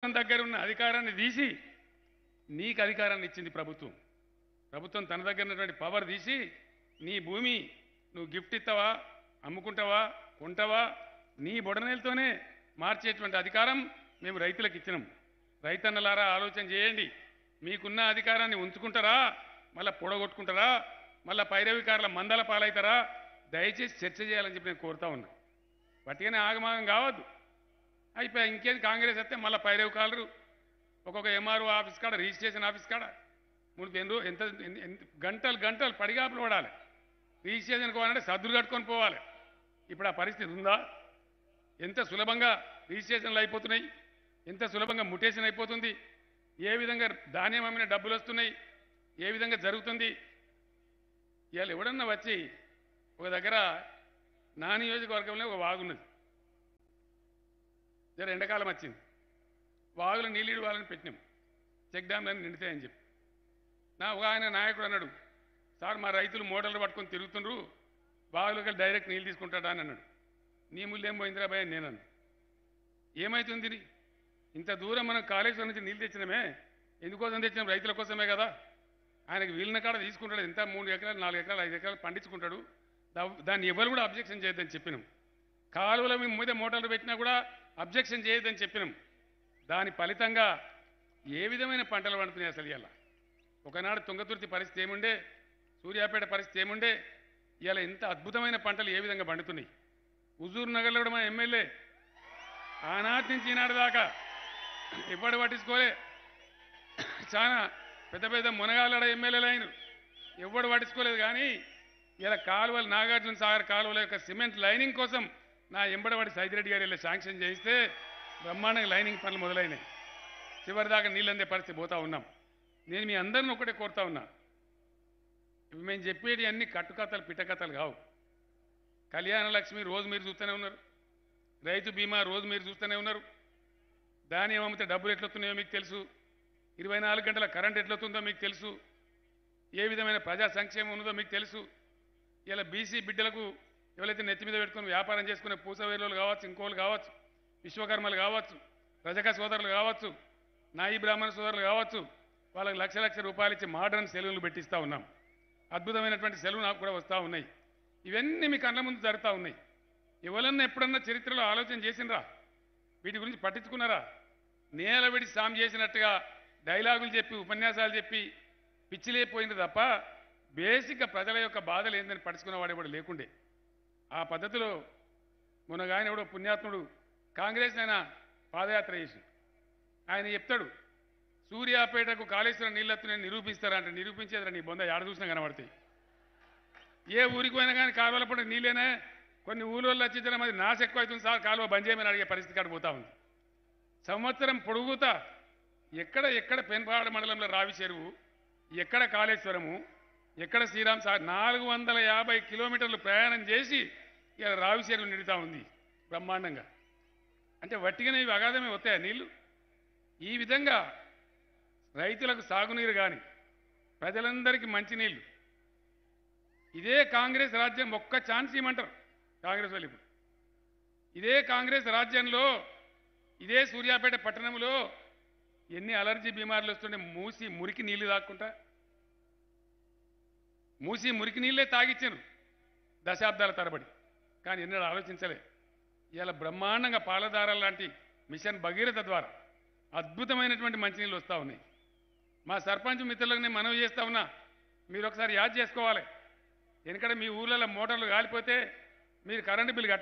ప్రభుత్వం దగ్గర ఉన్న అధికారాన్ని తీసి నీకు అధికారాన్ని ఇచ్చింది ప్రభుత్వం ప్రభుత్వం తన దగ్గర ఉన్నటువంటి పవర్ తీసి నీ భూమి నువ్వు గిఫ్ట్ ఇస్తావా అమ్ముకుంటావా కొంటావా నీ బొడనేలతోనే మార్చేటువంటి అధికారం మేము రైతులకు ఇచ్చినాం రైతన్నలారా ఆలోచన చేయండి మీకున్న అధికారాన్ని ఉంచుకుంటారా మళ్ళీ పొడగొట్టుకుంటారా మళ్ళీ పైరవికారుల మందల పాలవుతారా దయచేసి చర్చ చేయాలని చెప్పి నేను కోరుతా ఉన్నా వట్టిగానే ఆగమాగం కావద్దు అయిపోయి ఇంకేది కాంగ్రెస్ వస్తే మళ్ళీ పైరవికారులు ఒక్కొక్క ఎంఆర్ఓ ఆఫీస్ కాడ రిజిస్ట్రేషన్ ఆఫీస్ కాడ మూడు ఎన్ని రో- ఎంత ఎన్ని- ఎన్ని- గంటలు గంటలు పడిగాపులు పడాలి రిజిస్ట్రేషన్ పోవాలంటే సద్దులు కట్టుకొని పోవాలి ఇప్పుడు ఆ పరిస్థితి ఉందా ఎంత సులభంగా రిజిస్ట్రేషన్లు అయిపోతున్నాయి ఎంత సులభంగా ముటేషన్ అయిపోతుంది ఏ విధంగా ధాన్యం అమ్మిన డబ్బులు వస్తున్నాయి ఏ విధంగా జరుగుతుంది ఇవాళ ఎవడన్నా వచ్చి ఒక దగ్గర నా నియోజకవర్గంలో ఒక వాగున్నది జర ఎండాకాలం వచ్చింది వాగులో నీళ్ళు ఇవ్వాలని పెట్టినాం చెక్ డ్యామ్లని నిండుతాయని చెప్పి నా ఒక ఆయన నాయకుడు అన్నాడు సార్ మా రైతులు మోటార్లు పట్టుకొని తిరుగుతుండ్రు బావిలోకి డైరెక్ట్ నీళ్ళు తీసుకుంటాడా అని అన్నాడు నీ ముళ్ళేం పోయిందిరా భయ నేను అన్నా ఏమైతుంది ఇది? ఇంత దూరం మనం కాళేశ్వరం నుంచి నీళ్ళు తెచ్చినామే ఎందుకోసం తెచ్చినాం రైతుల కోసమే కదా ఆయనకి వీళ్ళన కాడ తీసుకుంటాడు ఎంత మూడు ఎకరాలు నాలుగు ఎకరాలు ఐదు ఎకరాలు పండించుకుంటాడు దా- దాన్ని ఎవరు కూడా అబ్జెక్షన్ చేయొద్దని చెప్పినాం కాలువల మేము మీద మోటార్లు పెట్టినా కూడా అబ్జెక్షన్ చేయొద్దని చెప్పినాం దాని ఫలితంగా ఏ విధమైన పంటలు పండుతున్నాయి అసలు ఇలా ఒకనాడు తుంగతుర్తి పరిస్థితి ఏముండే సూర్యాపేట పరిస్థితి ఏముండే ఇలా ఇంత అద్భుతమైన పంటలు ఏ విధంగా పండుతున్నాయి హుజూర్ నగర్లో కూడా మా ఎమ్మెల్యే ఆనాటి నుంచి ఈనాడు దాకా ఎప్పుడు పట్టించుకోలే చాలా పెద్ద పెద్ద మునగాలడ ఎమ్మెల్యేలు అయిన ఎవ్వడు పట్టించుకోలేదు కానీ ఇలా కాలువలు నాగార్జున సాగర్ కాలువల యొక్క సిమెంట్ లైనింగ్ కోసం నా ఎంబడవాడి సైదిరెడ్డి గారు ఇలా శాంక్షన్ చేయిస్తే బ్రహ్మాండంగా లైనింగ్ పనులు మొదలైనాయి చివరిదాకా నీళ్ళందే పరిస్థితి పోతా ఉన్నాం నేను మీ అందరిని ఒకటే కోరుతా ఉన్నా ఇవి మేము చెప్పేటి అన్ని కట్టుకథలు పిట్టకథలు కావు కళ్యాణ లక్ష్మి రోజు మీరు చూస్తూనే ఉన్నారు రైతు బీమా రోజు మీరు చూస్తూనే ఉన్నారు ధాన్యం అమ్మితే డబ్బులు ఎట్లొస్తున్నాయో మీకు తెలుసు ఇరవై నాలుగు గంటల కరెంట్ ఎట్లొస్తుందో మీకు తెలుసు ఏ విధమైన ప్రజా సంక్షేమం ఉన్నదో మీకు తెలుసు ఇలా బీసీ బిడ్డలకు ఎవరైతే నెత్తి మీద పెట్టుకొని వ్యాపారం చేసుకునే పూసవేరులు కావచ్చు ఇంకోళ్ళు కావచ్చు విశ్వకర్మలు కావచ్చు రజక సోదరులు కావచ్చు నాయి బ్రాహ్మణ సోదరులు కావచ్చు వాళ్ళకి లక్ష లక్ష రూపాయలు ఇచ్చి మోడర్న్ సెలవులు పెట్టిస్తూ ఉన్నాం అద్భుతమైనటువంటి సెలవు నాకు కూడా వస్తూ ఉన్నాయి ఇవన్నీ మీ కళ్ళ ముందు జరుగుతూ ఉన్నాయి ఎవరన్నా ఎప్పుడన్నా చరిత్రలో ఆలోచన చేసినరా వీటి గురించి పట్టించుకున్నారా నేల విడి సాం చేసినట్టుగా డైలాగులు చెప్పి ఉపన్యాసాలు చెప్పి పిచ్చిలేపోయింది తప్ప బేసిక్గా ప్రజల యొక్క బాధలు ఏందని పట్టించుకున్నవాడు ఎవడు లేకుండే ఆ పద్ధతిలో మునగాయన ఎవడో పుణ్యాత్ముడు కాంగ్రెస్ ఆయన పాదయాత్ర చేసి ఆయన చెప్తాడు సూర్యాపేటకు కాళేశ్వరం నీళ్ళెత్తునని నిరూపిస్తారంటే నిరూపించేదిరా నీ బొంద ఆడ చూసినా కనబడతాయి ఏ ఊరికి పోయినా కానీ కాలువల పూట నీళ్ళేనే కొన్ని ఊళ్ళో వచ్చిన మరి నాశ ఎక్కువ అవుతుంది సార్ కాలువ బంద్ చేయమని అడిగే పరిస్థితి కాడ పోతా ఉంది సంవత్సరం పొడుగుతా ఎక్కడ ఎక్కడ పెన్పాడ మండలంలో రావి చెరువు ఎక్కడ కాళేశ్వరము ఎక్కడ శ్రీరామ్ సార్ నాలుగు వందల యాభై కిలోమీటర్లు ప్రయాణం చేసి ఇలా రావి చెరువు నిండుతా ఉంది బ్రహ్మాండంగా అంటే వట్టిగానే ఇవి అగాధమే వస్తాయా నీళ్లు ఈ విధంగా రైతులకు సాగునీరు కానీ ప్రజలందరికీ మంచినీళ్ళు ఇదే కాంగ్రెస్ రాజ్యం ఒక్క ఛాన్స్ ఇవ్వమంటారు కాంగ్రెస్ వాళ్ళు ఇప్పుడు ఇదే కాంగ్రెస్ రాజ్యంలో ఇదే సూర్యాపేట పట్టణంలో ఎన్ని అలర్జీ బీమార్లు వస్తుండే మూసి మురికి నీళ్లు తాక్కుంటా మూసి మురికి నీళ్ళే తాగిచ్చారు దశాబ్దాల తరబడి కానీ ఎన్నడూ ఆలోచించలే ఇలా బ్రహ్మాండంగా పాలధారాల లాంటి మిషన్ భగీరథ ద్వారా అద్భుతమైనటువంటి మంచినీళ్ళు వస్తూ ఉన్నాయి మా సర్పంచ్ మిత్రులకు నేను మనవి చేస్తా ఉన్నా మీరు ఒకసారి యాద్ చేసుకోవాలి ఎందుకంటే మీ ఊర్లలో మోటార్లు కాలిపోతే మీరు కరెంటు బిల్లు కట్ట